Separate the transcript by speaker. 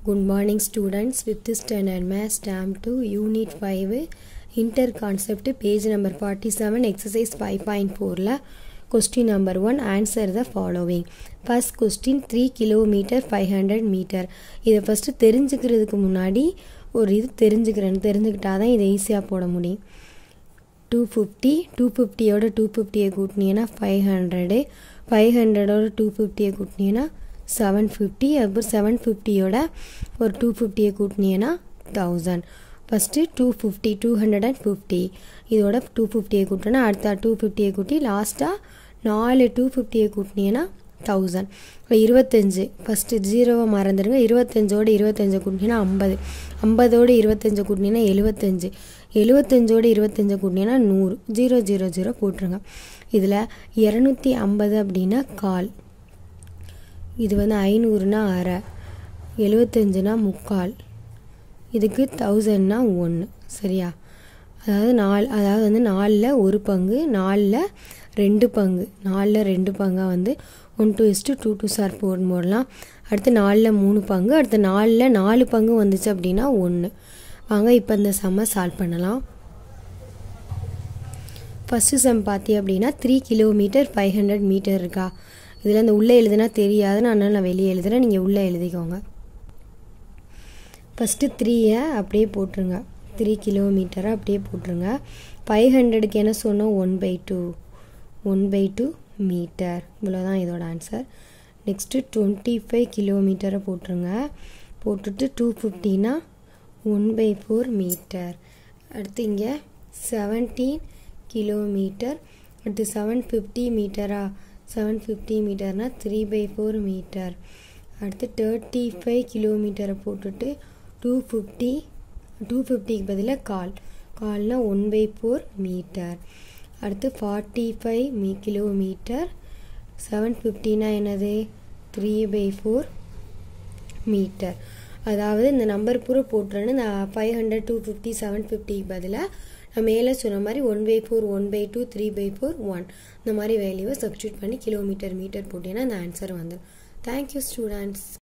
Speaker 1: Good morning students. Fifth standard math term 2 unit 5 inter concept page number 47 exercise 5.4 ல question number 1 answer the following first question 3 kilometer 500 meter இதை first தெரிஞ்சுக்கிறதுக்கு முன்னாடி ஒரு இது தெரிஞ்சுக்கிறேன் தெரிஞ்சுக்கிட்டாதான் இதை ஈஸியாக போட முடியும் டூ ஃபிஃப்டி டூ ஃபிஃப்டியோட டூ ஃபிஃப்டியை கூட்டினீங்கன்னா ஃபைவ் ஹண்ட்ரடு ஃபைவ் ஹண்ட்ரடோட டூ ஃபிஃப்டியை கூட்டினீங்கன்னா செவன் ஃபிஃப்டி அப்புறம் செவன் ஃபிஃப்டியோட ஒரு டூ ஃபிஃப்டியை கூட்டினீங்கன்னா thousand first two fifty two hundred and fifty இதோட டூ ஃபிஃப்டியை கூட்டினா அடுத்த டூ ஃபிஃப்டியை கூட்டி லாஸ்ட்டாக நாலு டூ ஃபிஃப்டியை கூட்டினீங்கன்னா தௌசண்ட் இப்போ இருபத்தஞ்சு ஃபஸ்ட்டு ஜீரோவை மறந்துடுங்க இருபத்தஞ்சோடு இருபத்தஞ்சை கூட்டினீங்கன்னா ஐம்பது ஐம்பதோடு இருபத்தஞ்சை கூட்டினீங்கன்னா எழுபத்தஞ்சு எழுபத்தஞ்சோடு இருபத்தஞ்சை கூட்டினீங்கன்னா நூறு ஜீரோ ஜீரோ ஜீரோ போட்டுருங்க இதில் இரநூத்தி ஐம்பது அப்படின்னா கால் இது வந்து ஐநூறுனா அரை எழுபத்தஞ்சுனா முக்கால் இதுக்கு தௌசண்ட்னா ஒன்று சரியா அதாவது நாலு அதாவது வந்து நாலில் ஒரு பங்கு நாலில் ரெண்டு பங்கு நாலில் ரெண்டு பங்காக வந்து one two is to two two சார் போர்னு போடலாம் அடுத்து நாலில் மூணு பங்கு அடுத்து நாலில் நாலு பங்கு வந்துச்சு அப்படின்னா ஒன்று வாங்க இப்போ இந்த செம்மை சால்வ் பண்ணலாம் ஃபஸ்ட்டு செம் பார்த்தி அப்படின்னா three kilometre five hundred metre இருக்கா இதில் அந்த உள்ளே எழுதுனா தெரியாதுன்னு அதனால் நான் வெளியே எழுதுகிறேன் நீங்கள் உள்ளே எழுதிக்கோங்க ஃபஸ்ட்டு த்ரீயை அப்படியே போட்டுருங்க த்ரீ கிலோமீட்டரை அப்படியே போட்டுருங்க ஃபைவ் ஹண்ட்ரடுக்கு என்ன சொன்னோம் one by two one by two metre இவ்வளோதான் இதோட ஆன்சர் நெக்ஸ்ட்டு டுவெண்ட்டி ஃபைவ் கிலோமீட்டரை போட்டுருங்க போட்டுட்டு டூ ஃபிஃப்டினா ஒன் பை ஃபோர் மீட்டர் அடுத்து இங்கே செவன்டீன் கிலோமீட்டர் அடுத்து செவன் ஃபிஃப்டி மீட்டரா செவன் ஃபிஃப்டி மீட்டர்னால் த்ரீ பை ஃபோர் மீட்டர் அடுத்து தேர்ட்டி ஃபைவ் கிலோமீட்டரை போட்டுட்டு டூ ஃபிஃப்டி டூ ஃபிஃப்டிக்கு பதிலாக கால் கால்னால் ஒன் பை ஃபோர் மீட்டர் அடுத்து ஃபார்ட்டி ஃபைவ் மீ கிலோமீட்டர் செவன் ஃபிஃப்டினா என்னது த்ரீ பை ஃபோர் மீட்டர் அதாவது இந்த நம்பர் பூரா போட்டுறேன்னு நான் five hundred two fifty seven ஃபிஃப்டிக்கு பதிலாக நான் மேலே சொன்ன மாதிரி one by four one by two three by four one இந்த மாதிரி வேல்யூவை சப்ஸ்டியூட் பண்ணி கிலோமீட்டர் மீட்டர் போட்டீங்கன்னா அந்த ஆன்சர் வந்துடும் தேங்க்யூ ஸ்டூடெண்ட்ஸ்